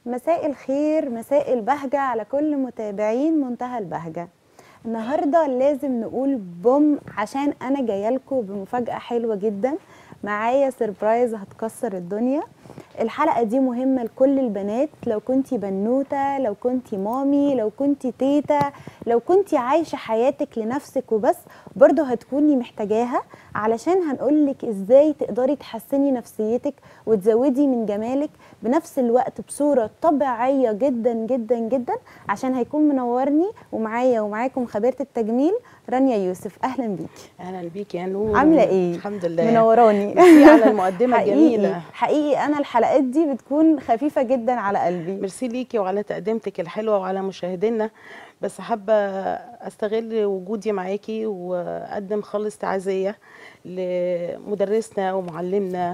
مساء الخير مساء البهجة على كل متابعين منتهى البهجة النهاردة لازم نقول بوم عشان أنا جاية لكم بمفاجأة حلوة جدا معايا سربرايز هتكسر الدنيا الحلقة دي مهمة لكل البنات لو كنتي بنوتة لو كنتي مامي لو كنتي تيتا لو كنتي عايشة حياتك لنفسك وبس برضو هتكوني محتاجاها علشان هنقولك ازاي تقدري تحسني نفسيتك وتزودي من جمالك بنفس الوقت بصورة طبيعية جدا جدا جدا عشان هيكون منورني ومعايا ومعاكم خبيرة التجميل رانيا يوسف اهلا بيكي اهلا بيك يا نور عاملة ايه؟ الحمد لله منوراني ميرسي على المقدمه حقيقي الجميله حقيقي انا الحلقات دي بتكون خفيفه جدا على قلبي ميرسي ليكي وعلى تقدمتك الحلوه وعلى مشاهدينا بس حابه استغل وجودي معاكي واقدم خالص تعزيه لمدرسنا ومعلمنا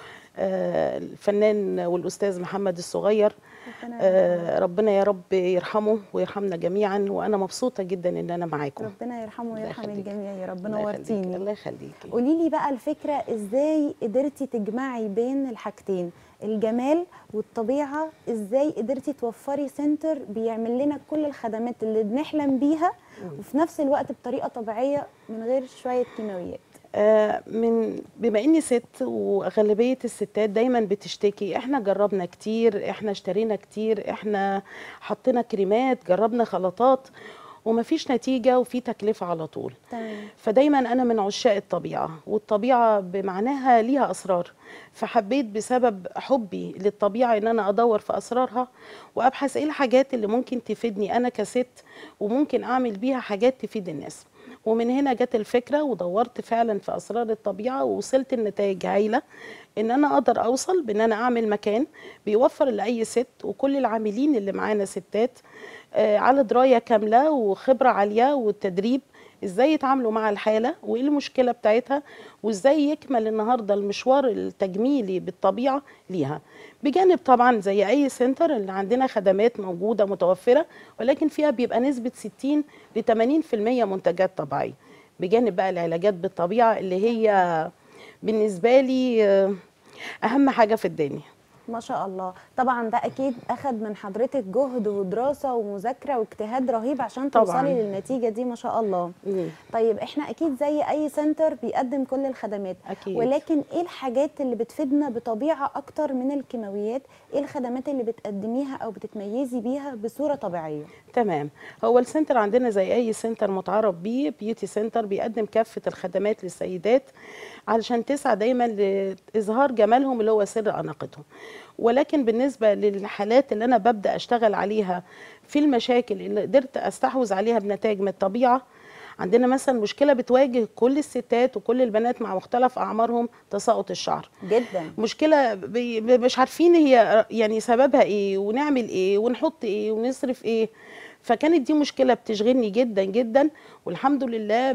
آه، الفنان والاستاذ محمد الصغير ربنا آه، ربنا يا رب يرحمه ويرحمنا جميعا وانا مبسوطه جدا ان انا معاكم ربنا يرحمه الله ويرحم يخليك. الجميع يا رب الله يخليكي. نورتيني الله يخليكي قولي لي بقى الفكره ازاي قدرتي تجمعي بين الحاجتين الجمال والطبيعه ازاي قدرتي توفري سنتر بيعمل لنا كل الخدمات اللي بنحلم بيها وفي نفس الوقت بطريقه طبيعيه من غير شويه كيماويات آه، من بما اني ست واغلبيه الستات دايما بتشتكي احنا جربنا كتير احنا اشترينا كتير احنا حطينا كريمات جربنا خلطات ومفيش نتيجه وفي تكلفه على طول تمام فدايما انا من عشاق الطبيعه والطبيعه بمعناها ليها اسرار فحبيت بسبب حبي للطبيعه ان انا ادور في اسرارها وابحث ايه الحاجات اللي ممكن تفيدني انا كست وممكن اعمل بيها حاجات تفيد الناس ومن هنا جت الفكره ودورت فعلا في اسرار الطبيعه ووصلت النتائج هايله ان انا اقدر اوصل بان انا اعمل مكان بيوفر لاي ست وكل العاملين اللي معانا ستات آه، على درايه كامله وخبره عاليه والتدريب ازاي يتعاملوا مع الحاله وايه المشكله بتاعتها وازاي يكمل النهارده المشوار التجميلي بالطبيعه ليها بجانب طبعا زي اي سنتر اللي عندنا خدمات موجوده متوفره ولكن فيها بيبقى نسبه 60 ل 80% منتجات طبيعيه بجانب بقى العلاجات بالطبيعه اللي هي بالنسبه لي آه، اهم حاجه في الدنيا ما شاء الله طبعا ده اكيد اخد من حضرتك جهد ودراسه ومذاكره واجتهاد رهيب عشان طبعاً. توصلي للنتيجه دي ما شاء الله مم. طيب احنا اكيد زي اي سنتر بيقدم كل الخدمات أكيد. ولكن ايه الحاجات اللي بتفيدنا بطبيعه اكتر من الكيماويات ايه الخدمات اللي بتقدميها او بتتميزي بيها بصوره طبيعيه تمام هو السنتر عندنا زي اي سنتر متعارف بيه بيوتي سنتر بيقدم كافه الخدمات للسيدات علشان تسعى دايما لاظهار جمالهم اللي هو سر اناقتهم ولكن بالنسبه للحالات اللي انا ببدا اشتغل عليها في المشاكل اللي قدرت استحوذ عليها بنتائج من الطبيعه عندنا مثلا مشكله بتواجه كل الستات وكل البنات مع مختلف اعمارهم تساقط الشعر جدا مشكله بي- ب- مش عارفين هي يعني سببها ايه ونعمل ايه ونحط ايه ونصرف ايه فكانت دي مشكله بتشغلني جدا جدا والحمد لله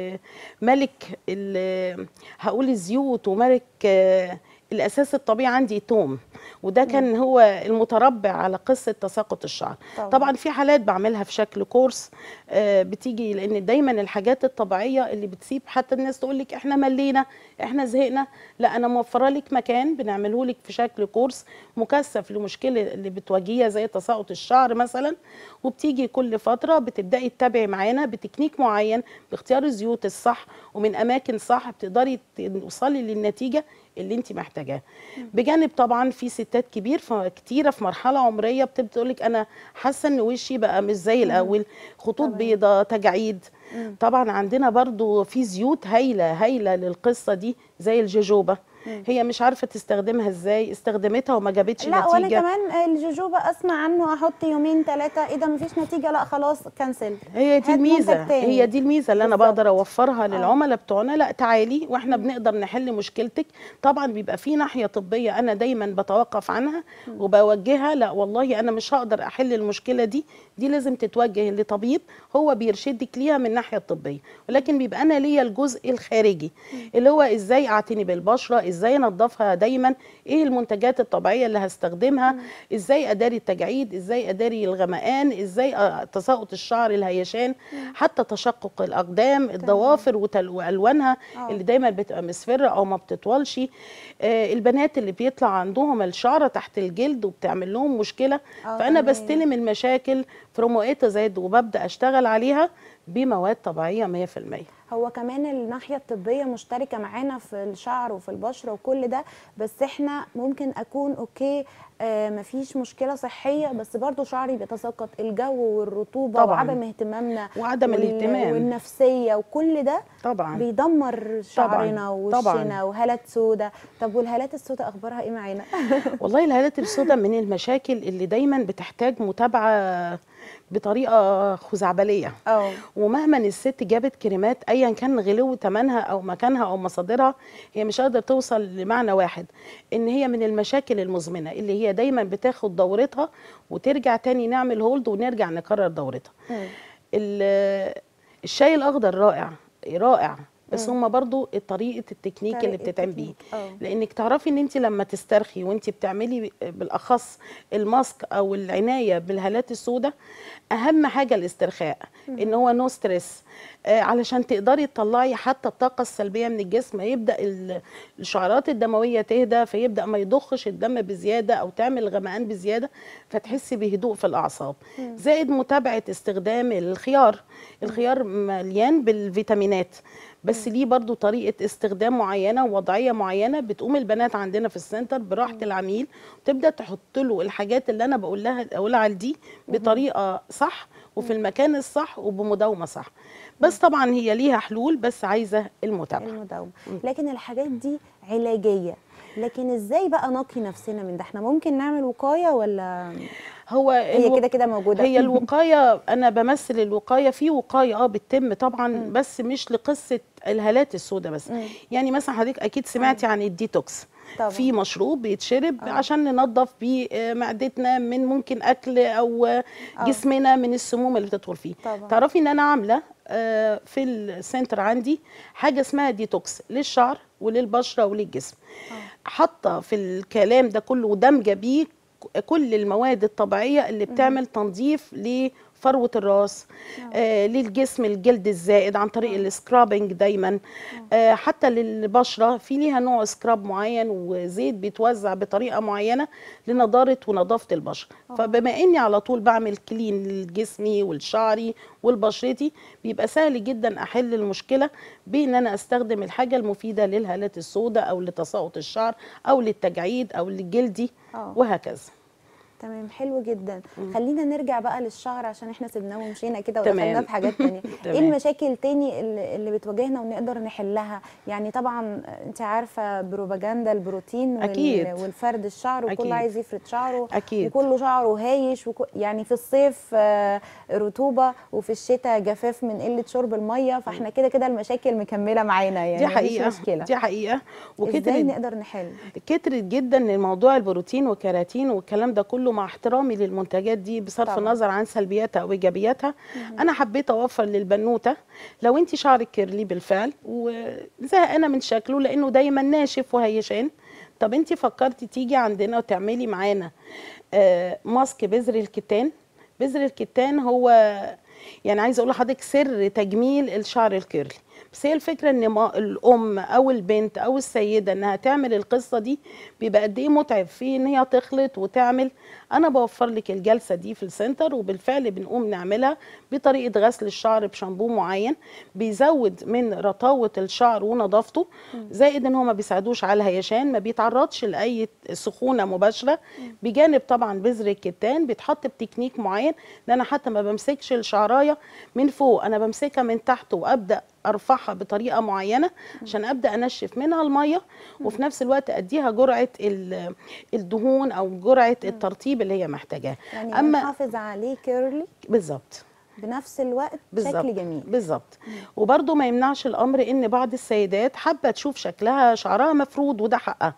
بملك ال- هقول الزيوت وملك آه، الاساس الطبيعي عندي توم وده كان هو المتربع على قصه تساقط الشعر طبعاً. طبعا في حالات بعملها في شكل كورس آه، بتيجي لان دايما الحاجات الطبيعيه اللي بتسيب حتى الناس تقول لك احنا ملينا احنا زهقنا لا انا موفره لك مكان بنعمله لك في شكل كورس مكثف لمشكله اللي بتواجهيها زي تساقط الشعر مثلا وبتيجي كل فتره بتبداي تتابعي معانا بتكنيك معين باختيار الزيوت الصح ومن اماكن صح بتقدري توصلي للنتيجه اللي انت محتاجاه بجانب طبعا في ستات كبير كتيره في مرحله عمريه بتبدا تقول لك انا حاسه ان وشي بقى مش زي الاول خطوط تمام. بيضاء تجاعيد مم. طبعا عندنا برضو في زيوت هايله هايله للقصه دي زي الجوجوبا هي مش عارفه تستخدمها ازاي استخدمتها وما جابتش لا وانا نتيجه كمان الجوجوبا اسمع عنه احط يومين ثلاثه ايه ده مفيش نتيجه لا خلاص كنسل هي دي هات الميزه منتج تاني. هي دي الميزه اللي انا بالظبط. بقدر اوفرها للعملاء بتوعنا لا تعالي واحنا بنقدر نحل مشكلتك طبعا بيبقى في ناحيه طبيه انا دايما بتوقف عنها وبوجهها لا والله انا مش هقدر احل المشكله دي دي لازم تتوجه لطبيب هو بيرشدك ليها من الناحيه الطبيه ولكن بيبقى انا ليا الجزء الخارجي اللي هو ازاي اعتني بالبشره ازاي ازاي انضفها دايما ايه المنتجات الطبيعيه اللي هستخدمها ازاي اداري التجاعيد ازاي اداري الغمقان ازاي أ- تساقط الشعر الهيشان حتى تشقق الاقدام الضوافر وتل- والوانها آه. اللي دايما بتبقى مصفره او ما بتطولش آه، البنات اللي بيطلع عندهم الشعره تحت الجلد وبتعمل لهم مشكله آه، فانا تمام. بستلم المشاكل فروم ايه تو زد وببدا اشتغل عليها بمواد طبيعيه 100% هو كمان الناحية الطبية مشتركة معانا في الشعر وفي البشرة وكل ده بس احنا ممكن اكون اوكي آه مفيش مشكلة صحية بس برضو شعري بيتساقط الجو والرطوبة طبعاً. وعدم اهتمامنا وعدم وال- الاهتمام. والنفسية وكل ده طبعا بيدمر شعرنا ووشنا طبعاً. وهالات سودة طب والهالات السودة اخبارها ايه معانا والله الهالات السوداء من المشاكل اللي دايما بتحتاج متابعه بطريقه خزعبليه اه ومهما الست جابت كريمات ايا كان غلو ثمنها او مكانها او مصادرها هي مش قادره توصل لمعنى واحد ان هي من المشاكل المزمنه اللي هي دايما بتاخد دورتها وترجع تاني نعمل هولد ونرجع نكرر دورتها مم. ال- الشاي الاخضر رائع رائع بس هما برضو طريقه التكنيك اللي طريقة بتتعمل بيه التكنيك، اه. لانك تعرفي ان انت لما تسترخي وانت بتعملي بالاخص الماسك او العنايه بالهالات السوداء اهم حاجه الاسترخاء ان هو نو ستريس آه علشان تقدري تطلعي حتى الطاقه السلبيه من الجسم يبدا ال- الشعرات الدمويه تهدى فيبدا ما يضخش الدم بزياده او تعمل غمقان بزياده فتحسي بهدوء في الاعصاب زائد متابعه استخدام الخيار الخيار مليان بالفيتامينات بس ليه برضو طريقة استخدام معينة ووضعية معينة بتقوم البنات عندنا في السنتر براحة العميل وتبدأ تحط له الحاجات اللي أنا بقول لها أقولها على دي بطريقة صح وفي المكان الصح وبمداومة صح بس طبعا هي ليها حلول بس عايزة المتابعة المداومة لكن الحاجات دي علاجية لكن ازاي بقى نقي نفسنا من ده احنا ممكن نعمل وقاية ولا هو هي الو- كده كده موجودة هي الوقايه انا بمثل الوقايه في وقايه اه بتتم طبعا بس مش لقصه الهالات السوداء بس مم. يعني مثلا حضرتك اكيد سمعتي عن الديتوكس طبعا. في مشروب بيتشرب عشان ننظف بيه آه، معدتنا من ممكن اكل او آه، جسمنا من السموم اللي بتدخل فيه طبعا. تعرفي ان انا عامله آه، في السنتر عندي حاجه اسمها ديتوكس للشعر وللبشره وللجسم حاطه في الكلام ده كله ودمجه بيه ك- كل المواد الطبيعيه اللي بتعمل تنظيف لفروه الراس آه للجسم الجلد الزائد عن طريق السكرابنج دايما آه حتى للبشره في ليها نوع سكراب معين وزيت بيتوزع بطريقه معينه لنضاره ونظافه البشره فبما اني على طول بعمل كلين لجسمي ولشعري ولبشرتي بيبقى سهل جدا احل المشكله بان انا استخدم الحاجه المفيده للهالات السوداء او لتساقط الشعر او للتجاعيد او للجلدي آه. وهكذا تمام حلو جدا خلينا نرجع بقى للشعر عشان احنا سيبناه ومشينا كده تمام. ودخلنا في حاجات تانية ايه تمام. المشاكل تاني اللي, اللي بتواجهنا ونقدر نحلها يعني طبعا انت عارفه بروباجندا البروتين وال- أكيد. والفرد الشعر وكل أكيد. عايز يفرد شعره أكيد. وكله شعره هايش وكو يعني في الصيف آه، رطوبه وفي الشتاء جفاف من قله شرب الميه فاحنا كده كده المشاكل مكمله معانا يعني دي مفيش حقيقه مشكله دي حقيقه ازاي وكترت نقدر نحل كترت جدا ان موضوع البروتين والكراتين والكلام ده كله مع احترامي للمنتجات دي بصرف طبعا. النظر عن سلبياتها او ايجابياتها انا حبيت اوفر للبنوته لو انت شعرك كيرلي بالفعل وزهقانه من شكله لانه دايما ناشف وهيشان طب انت فكرتي تيجي عندنا وتعملي معانا آه، ماسك بذر الكتان بذر الكتان هو يعني عايزه اقول لحضرتك سر تجميل الشعر الكيرلي بس هي الفكره ان ما الام او البنت او السيده انها تعمل القصه دي بيبقى قد ايه متعب في ان هي تخلط وتعمل انا بوفر لك الجلسه دي في السنتر وبالفعل بنقوم نعملها بطريقه غسل الشعر بشامبو معين بيزود من رطاوه الشعر ونظافته زائد ان هو ما بيساعدوش على الهيشان ما بيتعرضش لاي سخونه مباشره بجانب طبعا بذر الكتان بيتحط بتكنيك معين ان انا حتى ما بمسكش الشعرايه من فوق انا بمسكها من تحت وابدا ارفعها بطريقه معينه عشان ابدا انشف منها الميه وفي نفس الوقت اديها جرعه ال- الدهون او جرعه الترطيب اللي هي محتاجاه يعني اما نحافظ عليه كيرلي بالظبط بنفس الوقت بالظبط شكل جميل بالظبط وبرضه ما يمنعش الامر ان بعض السيدات حابه تشوف شكلها شعرها مفرود وده حقها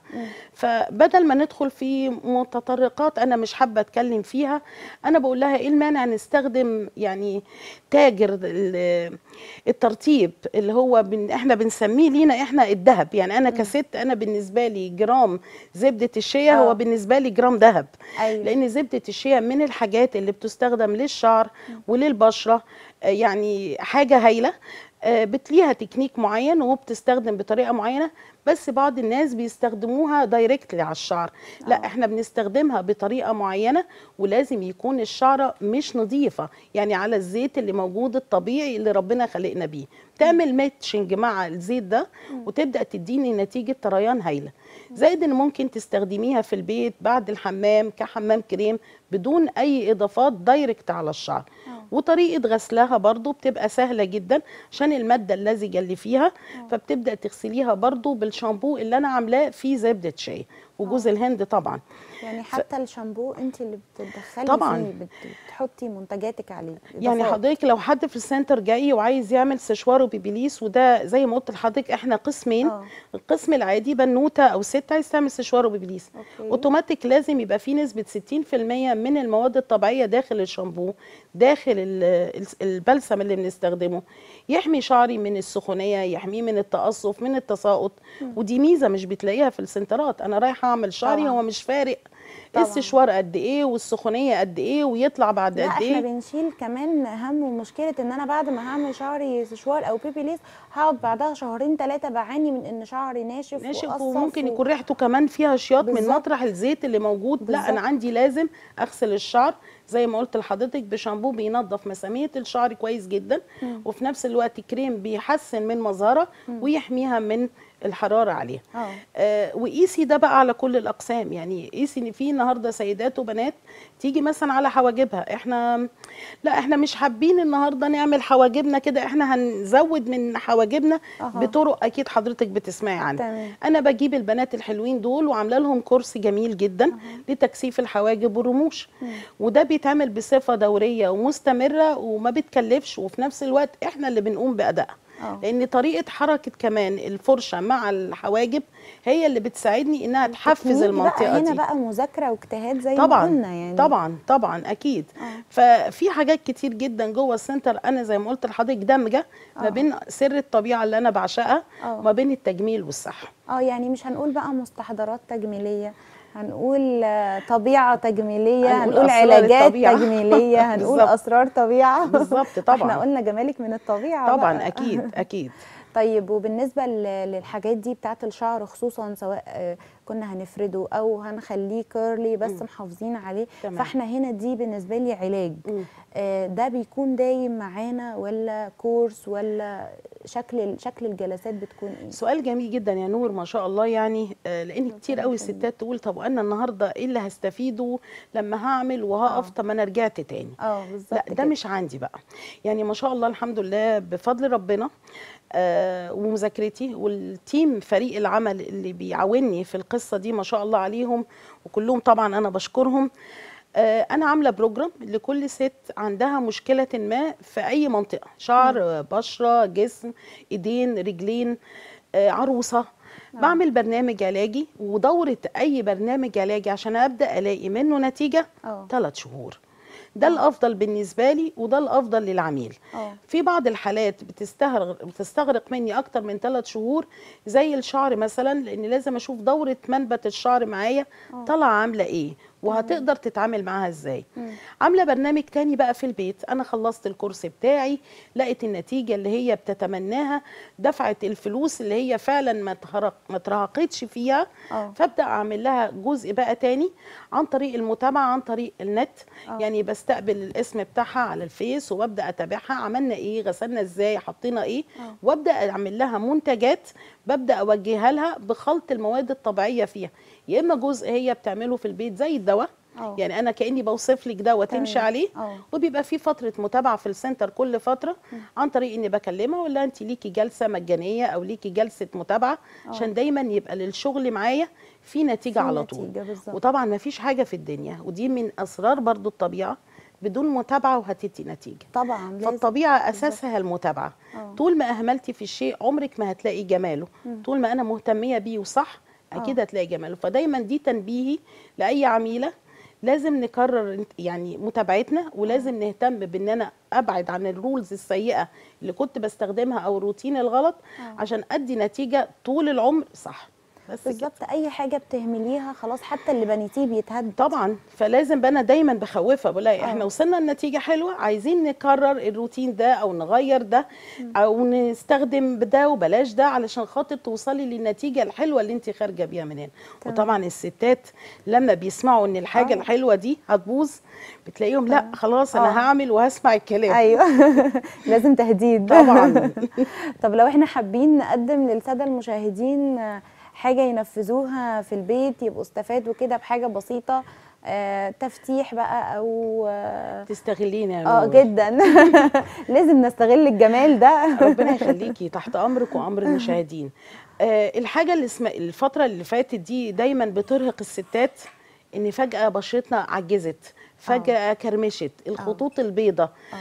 فبدل ما ندخل في متطرقات انا مش حابه اتكلم فيها انا بقول لها ايه المانع نستخدم يعني تاجر ال- الترطيب اللي هو بن احنا بنسميه لينا احنا الذهب يعني انا كست انا بالنسبه لي جرام زبده الشيا آه. هو بالنسبه لي جرام ذهب أيوة. لان زبده الشيا من الحاجات اللي بتستخدم للشعر وللبشره آه، يعني حاجه هايله آه، بتليها تكنيك معين وبتستخدم بطريقه معينه بس بعض الناس بيستخدموها دايركتلي على الشعر لا احنا بنستخدمها بطريقه معينه ولازم يكون الشعره مش نظيفه يعني على الزيت اللي موجود الطبيعي اللي ربنا خلقنا بيه تعمل ماتشنج مع الزيت ده وتبدا تديني نتيجه طريان هايله زائد ان ممكن تستخدميها في البيت بعد الحمام كحمام كريم بدون اي اضافات دايركت على الشعر وطريقه غسلها برضو بتبقى سهله جدا عشان الماده اللزجه اللي فيها فبتبدا تغسليها برضو بالشامبو اللي انا عاملاه فيه زبده شاي وجوز الهند طبعا يعني حتى الشامبو انت اللي بتدخلي طبعاً. فيه بت- بتحطي منتجاتك عليه يعني إضافات. حضرتك لو حد في السنتر جاي وعايز يعمل سشوار وبيبيليس وده زي ما قلت لحضرتك احنا قسمين آه. القسم العادي بنوته او ست عايز تعمل سشوار وبيبيليس أوكي. اوتوماتيك لازم يبقى فيه نسبه 60% من المواد الطبيعيه داخل الشامبو داخل ال- ال- البلسم اللي بنستخدمه يحمي شعري من السخونيه يحميه من التقصف من التساقط ودي ميزه مش بتلاقيها في السنترات انا رايحه اعمل شعري طبعاً. هو مش فارق طبعاً. السشوار قد ايه والسخونيه قد ايه ويطلع بعد لا قد احنا ايه بنشيل كمان هم ومشكله ان انا بعد ما هعمل شعري سشوار او بيبي ليس هقعد بعدها شهرين ثلاثه بعاني من ان شعري ناشف ناشف وقصف وممكن و- يكون ريحته كمان فيها شياط من بالظبط. مطرح الزيت اللي موجود لا انا بالظبط. عندي لازم اغسل الشعر زي ما قلت لحضرتك بشامبو بينظف مساميه الشعر كويس جدا وفي نفس الوقت كريم بيحسن من مظهرها ويحميها من الحراره عليها اه آه وقيسي ده بقى على كل الاقسام يعني قيسي ان في النهارده سيدات وبنات تيجي مثلا على حواجبها احنا لا احنا مش حابين النهارده نعمل حواجبنا كده احنا هنزود من حواجبنا أها. بطرق اكيد حضرتك بتسمعي عنها تمام. انا بجيب البنات الحلوين دول وعامله لهم كورس جميل جدا لتكثيف الحواجب والرموش وده بيتعمل بصفه دوريه ومستمره وما بتكلفش وفي نفس الوقت احنا اللي بنقوم بادائها آه. لان طريقه حركه كمان الفرشه مع الحواجب هي اللي بتساعدني انها تحفز التكنيك المنطقه بقى هنا دي بقى مذاكره واجتهاد زي ما طبعا قلنا يعني طبعا طبعا اكيد آه. ففي حاجات كتير جدا جوه السنتر انا زي ما قلت لحضرتك دامجه ما آه. بين سر الطبيعه اللي انا بعشقها آه. وما بين التجميل والصحه اه يعني مش هنقول بقى مستحضرات تجميليه هنقول آه، طبيعه تجميليه هنقول هنقول أسرار علاجات الطبيعة. تجميليه هنقول بالظبط. اسرار طبيعه بالظبط طبعا احنا قلنا جمالك من الطبيعه طبعا بقى. اكيد اكيد طيب وبالنسبه ل- للحاجات دي بتاعت الشعر خصوصا سواء آه، كنا هنفرده او هنخليه كيرلي بس مم. محافظين عليه تمام. فاحنا هنا دي بالنسبه لي علاج مم. آه، ده بيكون دايم معانا ولا كورس ولا شكل شكل الجلسات بتكون ايه سؤال جميل جدا يا نور ما شاء الله يعني آه، لان كتير قوي يخليك. الستات تقول طب وانا النهارده ايه اللي هستفيده لما هعمل وهقف آه. طب ما انا رجعت تاني اه بالظبط لا ده كده. مش عندي بقى يعني ما شاء الله الحمد لله بفضل ربنا آه ومذاكرتي والتيم فريق العمل اللي بيعاوني في القصه دي ما شاء الله عليهم وكلهم طبعا انا بشكرهم آه انا عامله بروجرام لكل ست عندها مشكله ما في اي منطقه شعر آه، بشره جسم ايدين رجلين آه عروسه بعمل برنامج علاجي ودورة أي برنامج علاجي عشان أبدأ ألاقي منه نتيجة اه ثلاث شهور ده الافضل بالنسبه لي وده الافضل للعميل اه في بعض الحالات بتستغرق بتستغرق مني اكتر من ثلاث شهور زي الشعر مثلا لان لازم اشوف دوره منبت الشعر معايا آه. طالعه عامله ايه وهتقدر تتعامل معاها ازاي مم. عامله برنامج تاني بقى في البيت انا خلصت الكورس بتاعي لقيت النتيجه اللي هي بتتمناها دفعت الفلوس اللي هي فعلا ما تهرق- ما ترهقتش فيها اه فابدا اعمل لها جزء بقى تاني عن طريق المتابعه عن طريق النت آه. يعني بستقبل الاسم بتاعها على الفيس وببدا اتابعها عملنا ايه غسلنا ازاي حطينا ايه آه. وابدا اعمل لها منتجات ببدا اوجهها لها بخلط المواد الطبيعيه فيها يا اما جزء هي بتعمله في البيت زي الدواء اه يعني انا كاني بوصف لك دواء تمام. تمشي عليه اه وبيبقى في فتره متابعه في السنتر كل فتره عن طريق اني بكلمها ولا انت ليكي جلسه مجانيه او ليكي جلسه متابعه آه. عشان دايما يبقى للشغل معايا في نتيجه في على نتيجة طول بالظبط. وطبعا ما فيش حاجه في الدنيا ودي من اسرار برضو الطبيعه بدون متابعه وهتدي نتيجه طبعا لازم فالطبيعه اساسها المتابعه آه. طول ما اهملتي في الشيء عمرك ما هتلاقي جماله مم. طول ما انا مهتميه بيه وصح اكيد آه. هتلاقي جماله فدايما دي تنبيهي لاي عميله لازم نكرر يعني متابعتنا ولازم نهتم بان انا ابعد عن الرولز السيئه اللي كنت بستخدمها او الروتين الغلط آه. عشان ادي نتيجه طول العمر صح بس كده بالظبط اي حاجه بتهمليها خلاص حتى اللي بنيتيه بيتهد طبعا فلازم بقى انا دايما بخوفها بقول لها آه. احنا وصلنا لنتيجه حلوه عايزين نكرر الروتين ده او نغير ده او نستخدم ده وبلاش ده علشان خاطر توصلي للنتيجه الحلوه اللي انت خارجه بيها من هنا تمام. وطبعا الستات لما بيسمعوا ان الحاجه آه. الحلوه دي هتبوظ بتلاقيهم لا خلاص آه. انا هعمل وهسمع الكلام ايوه لازم تهديد طبعا طب لو احنا حابين نقدم للساده المشاهدين آه، حاجه ينفذوها في البيت يبقوا استفادوا كده بحاجه بسيطه آه، تفتيح بقى او اه تستغليني يا آه، نور. جدا لازم نستغل الجمال ده ربنا يخليكي تحت امرك وامر المشاهدين آه الحاجه اللي اسمها الفتره اللي فاتت دي دايما بترهق الستات ان فجاه بشرتنا عجزت فجاه كرمشت الخطوط البيضاء آه.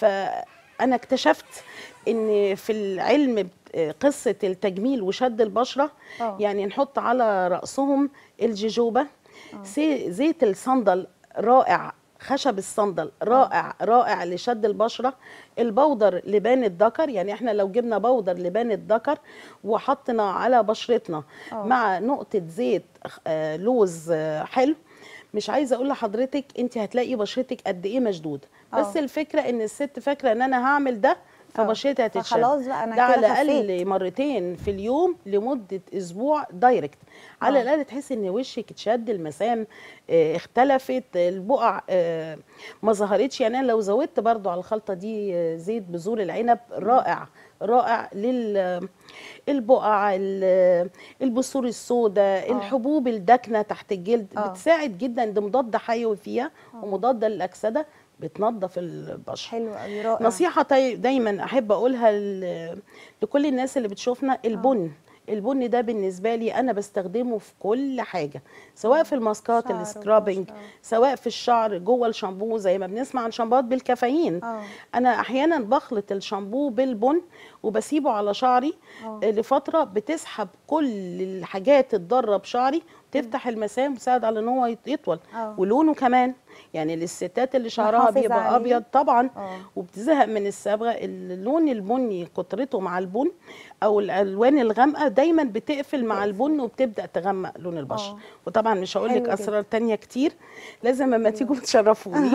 فانا اكتشفت ان في العلم بت- آه، قصه التجميل وشد البشره آه. يعني نحط على راسهم الججوبه سي- زيت الصندل رائع خشب الصندل رائع رائع لشد البشره البودر لبان الذكر يعني احنا لو جبنا بودر لبان الذكر وحطنا على بشرتنا آه. مع نقطه زيت آه، لوز آه، حلو مش عايزه اقول لحضرتك انت هتلاقي بشرتك قد ايه مشدود بس آه. الفكره ان الست فاكره ان انا هعمل ده فبشرتي هتتشد فخلاص بقى انا ده على كده خفيت الاقل مرتين في اليوم لمده اسبوع دايركت على آه. الاقل تحسي ان وشك اتشد المسام آه، اختلفت البقع آه، ما ظهرتش يعني انا لو زودت برضو على الخلطه دي آه، زيت بذور العنب رائع رائع لل البقع ال- البثور السوداء آه. الحبوب الداكنه تحت الجلد آه. بتساعد جدا ده مضاد حيوي فيها ومضاده للاكسده بتنظف البشره حلو قوي رائع نصيحة طي- دايما أحب أقولها ل- لكل الناس اللي بتشوفنا البن البن ده بالنسبة لي أنا بستخدمه في كل حاجة سواء في الماسكات شعر السكرابنج وبشرة. سواء في الشعر جوه الشامبو زي ما بنسمع عن شامبوات بالكافيين اه أنا أحيانا بخلط الشامبو بالبن وبسيبه على شعري آه. لفترة بتسحب كل الحاجات الضارة بشعري تفتح المسام وتساعد على ان هو يط- يطول آه. ولونه كمان يعني للستات اللي شعرها نحافظ بيبقى عليه. ابيض طبعا اه وبتزهق من الصبغه اللون البني كترته مع البن او الالوان الغامقه دايما بتقفل مع البن وبتبدا تغمق لون البشره آه. وطبعا مش هقول حلو لك جدا. اسرار تانية كتير لازم اما تيجوا تشرفوني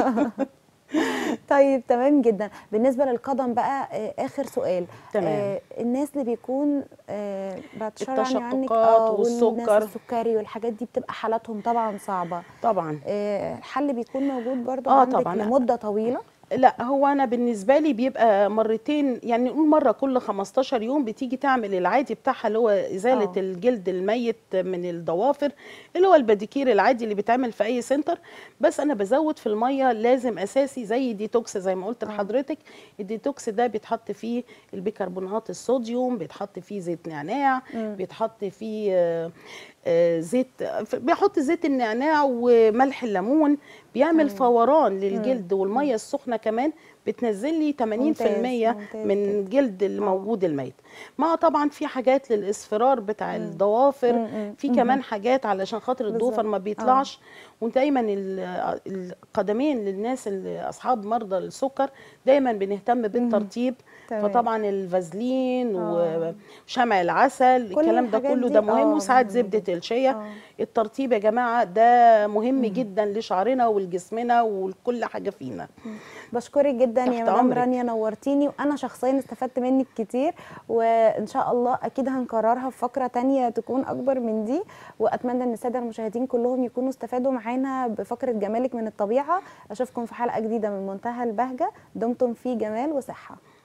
طيب تمام جدا بالنسبه للقدم بقى آه، اخر سؤال تمام. آه الناس اللي بيكون آه بعد شر عني عنك التشققات اه والسكر. والناس السكري والحاجات دي بتبقى حالاتهم طبعا صعبه طبعا آه الحل بيكون موجود برضو آه عندك طبعاً. لمده طويله لا هو انا بالنسبه لي بيبقى مرتين يعني نقول مره كل 15 يوم بتيجي تعمل العادي بتاعها اللي هو ازاله آه. أوه. الجلد الميت من الضوافر اللي هو الباديكير العادي اللي بيتعمل في اي سنتر بس انا بزود في الميه لازم اساسي زي ديتوكس زي ما قلت آه. لحضرتك الديتوكس ده بيتحط فيه البيكربونات الصوديوم بيتحط فيه زيت نعناع مم. بيتحط فيه آه، آه، زيت بيحط زيت النعناع وملح الليمون بيعمل تمام. فوران للجلد والميه السخنه كمان بتنزل لي 80% ممتاز، ممتاز من الجلد اللي آه. موجود الميت مع طبعا في حاجات للاصفرار بتاع مم. الضوافر مم. في مم. كمان حاجات علشان خاطر الضوفر بالظبط. ما بيطلعش ودايما ال- القدمين للناس اللي اصحاب مرضى السكر دايما بنهتم بالترطيب تمام. فطبعا الفازلين آه. وشمع العسل كل الكلام ده الحاجات كله دي ده مهم آه، وساعات مهمة زبده جدا. الشيا آه. الترطيب يا جماعه ده مهم جدا لشعرنا ولجسمنا ولكل حاجه فينا بشكرك جدا يا تحت مدام أمرك. رانيا نورتيني وانا شخصيا استفدت منك كتير وان شاء الله اكيد هنكررها في فقره تانية تكون اكبر من دي واتمنى ان الساده المشاهدين كلهم يكونوا استفادوا معانا بفقره جمالك من الطبيعه اشوفكم في حلقه جديده من منتهى البهجه دمتم في جمال وصحه